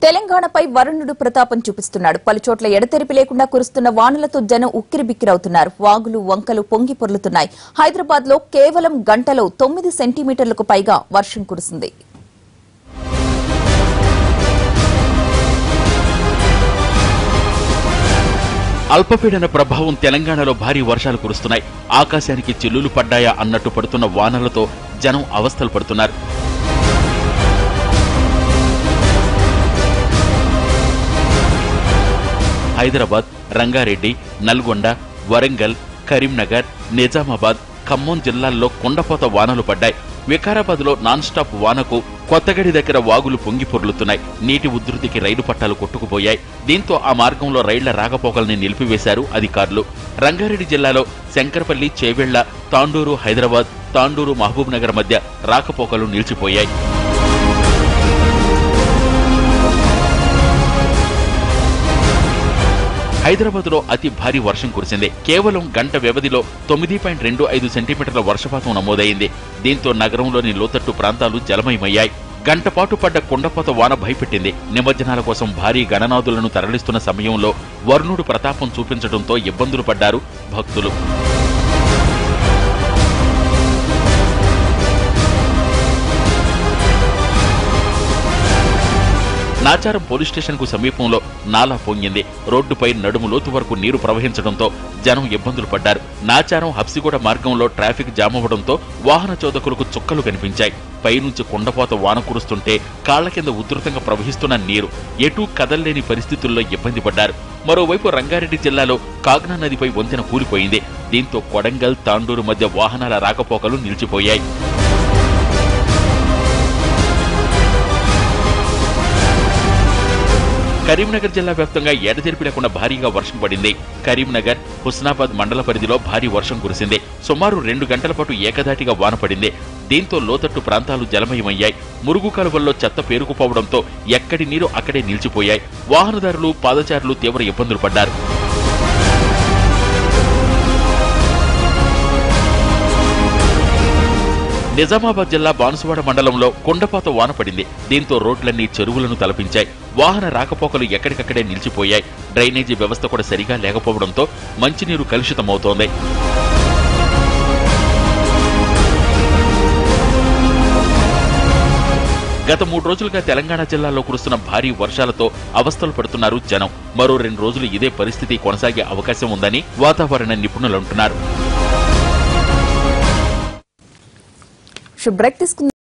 తెలంగాణపై వరుణుడు ప్రతాపం చూపిస్తున్నాడు పలుచోట్ల ఎడతెరిపి లేకుండా కురుస్తున్న వానలతో జనం ఉక్కిరిబిక్కిరవుతున్నారు వాగులు వంకలు పొంగి పొర్లుతున్నాయి హైదరాబాద్ లో కేవలం గంటలో తొమ్మిది సెంటీమీటర్లకు పైగా వర్షం కురిసింది అల్పపీడన ప్రభావం తెలంగాణలో భారీ వర్షాలు కురుస్తున్నాయి ఆకాశానికి చిల్లులు పడ్డాయా అన్నట్టు పడుతున్న వానలతో జనం అవస్థలు పడుతున్నారు హైదరాబాద్ రంగారెడ్డి నల్గొండ వరంగల్ కరీంనగర్ నిజామాబాద్ ఖమ్మం జిల్లాల్లో కుండపోత వానలు పడ్డాయి వికారాబాద్ లో నాన్ స్టాప్ వానకు కొత్తగడి దగ్గర వాగులు పొంగి పొర్లుతున్నాయి నీటి ఉధృతికి రైలు పట్టాలు కొట్టుకుపోయాయి దీంతో ఆ మార్గంలో రైళ్ల రాకపోకల్ని నిలిపివేశారు అధికారులు రంగారెడ్డి జిల్లాలో శంకరపల్లి చేవెళ్ల తాండూరు హైదరాబాద్ తాండూరు మహబూబ్ నగర్ మధ్య రాకపోకలు నిలిచిపోయాయి హైదరాబాద్ లో అతి భారీ వర్షం కురిసింది కేవలం గంట వ్యవధిలో తొమ్మిది పాయింట్ రెండు ఐదు సెంటీమీటర్ల వర్షపాతం నమోదైంది దీంతో నగరంలోని లోతట్టు ప్రాంతాలు జలమయమయ్యాయి గంట పాటు పడ్డ కుండపోత వాన భయపెట్టింది నిమజ్జనాల కోసం భారీ గణనాదులను తరలిస్తున్న సమయంలో వరుణుడు ప్రతాపం చూపించడంతో ఇబ్బందులు పడ్డారు భక్తులు నాచారం పోలీస్ స్టేషన్ కు సమీపంలో నాలా పొంగింది రోడ్డుపై నడుము లోతు వరకు నీరు ప్రవహించడంతో జనం ఇబ్బందులు పడ్డారు నాచారం హబ్సిగూడ మార్గంలో ట్రాఫిక్ జామ్ అవ్వడంతో వాహన చోదకులకు చుక్కలు కనిపించాయి పైనుంచి కుండపోత వాన కురుస్తుంటే కాళ్ల కింద ఉధృతంగా ప్రవహిస్తున్న నీరు ఎటూ కదల్లేని పరిస్థితుల్లో ఇబ్బంది పడ్డారు మరోవైపు రంగారెడ్డి జిల్లాలో కాగ్నా నదిపై వంతెన కూలిపోయింది దీంతో కొడంగల్ తాండూరు మధ్య వాహనాల రాకపోకలు నిలిచిపోయాయి కరీంనగర్ జిల్లా వ్యాప్తంగా ఎడతెరిపి లేకుండా భారీగా వర్షం పడింది కరీంనగర్ హుస్నాబాద్ మండల పరిధిలో భారీ వర్షం కురిసింది సుమారు రెండు గంటల పాటు ఏకధాటిగా వాన పడింది దీంతో లోతట్టు ప్రాంతాలు జలమయమయ్యాయి మురుగు కాలువల్లో చెత్త పేరుకుపోవడంతో ఎక్కడి నీరు అక్కడే నిలిచిపోయాయి వాహనదారులు పాదచారులు తీవ్ర ఇబ్బందులు పడ్డారు నిజామాబాద్ జిల్లా బాన్సువాడ మండలంలో కుండపాత వాన పడింది దీంతో రోడ్లన్నీ చెరువులను తలపించాయి వాహన రాకపోకలు ఎక్కడికక్కడే నిలిచిపోయాయి డ్రైనేజీ వ్యవస్థ కూడా సరిగా లేకపోవడంతో మంచినీరు కలుషితమవుతోంది గత మూడు రోజులుగా తెలంగాణ జిల్లాలో కురుస్తున్న భారీ వర్షాలతో అవస్థలు పడుతున్నారు జనం మరో రెండు రోజులు ఇదే పరిస్థితి కొనసాగే అవకాశం ఉందని వాతావరణ నిపుణులు అంటున్నారు బ్రేక్ తీసుకుందాం